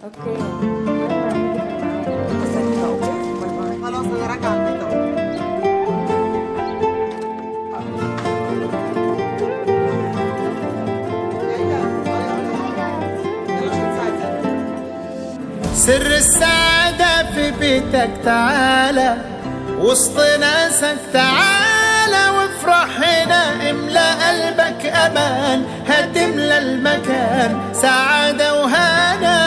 اوكي خلاص انا راجعه البيت اهو سر السعادة في بيتك تعالى وسط ناسك تعالى وافرح هنا املى قلبك امان هتملى المكان سعادة وهنا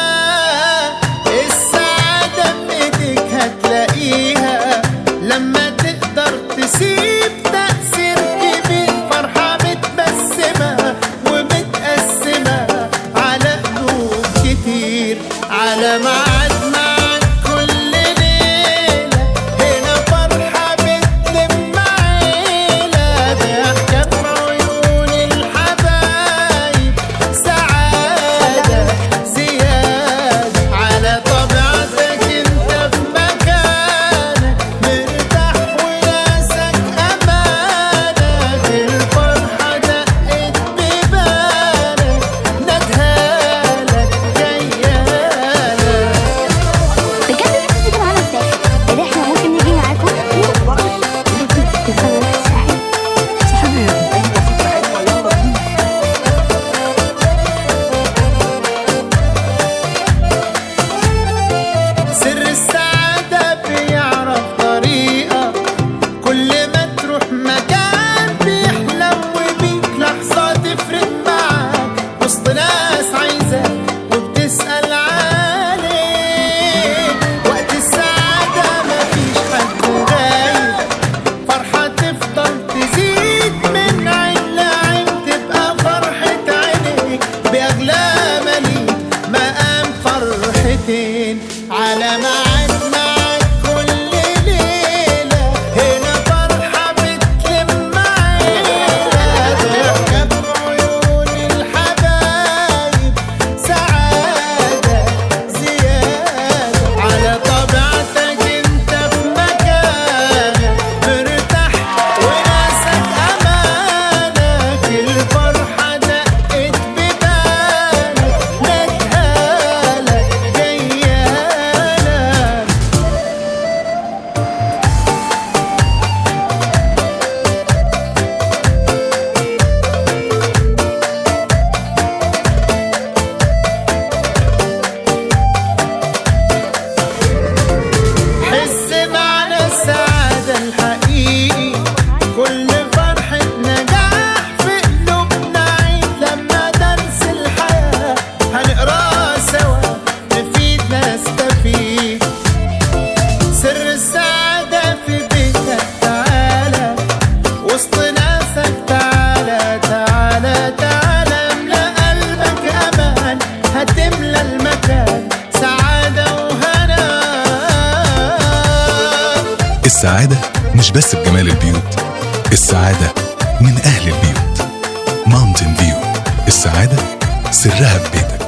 السعادة في ايديك هتلاقيها لما تقدر تسيب تأثير كبير فرحة متبسمة ومتقسمة على قلوب كتير على ميعاد معاك كل ليلة هنا فرحة بتلم عيلة ضحكة في عيون الحبايب سعادة زيادة على طبيعتك انت في مكانك مرتاح وناسك امانك الفرحة دقت ببالك ندهالك جيالك بجد نفسي تيجي معانا الساحل اللي احنا ممكن نيجي معاكم تفضل الساحل صحابي سر السعادة بيعرف طريقة كل ما تروح مكان بيحلم بيك لحظة تفرق معاك وسط ناس عايزاك وبتسأل عليك وقت السعادة مفيش حد غايب فرحة تفضل تزيد من عين لعين تبقى فرحة عينيك بأغلى مليك مقام فرحتين على ميعاد معاك كل ليلة هنا فرحة بتلم عيلة ضحكة بعيون الحبايب سعادة زيادة على طبيعتك انت في مكانك مرتاح وناسك امانك الفرحة دقت ببالك ندهالك جيالك حس معنى السعادة الحقيقي كل فرحة نجاح في قلوبنا عيد لما درس الحياة هنقراه سوا نفيد نستفيد سر السعادة في بيتك تعالى وسط ناسك تعالى تعالى تعالى املى قلبك امان هتملى المكان سعادة وهنا السعادة مش بس بجمال البيوت السعادة من أهل البيوت ماونتن فيو السعادة سرها في بيتك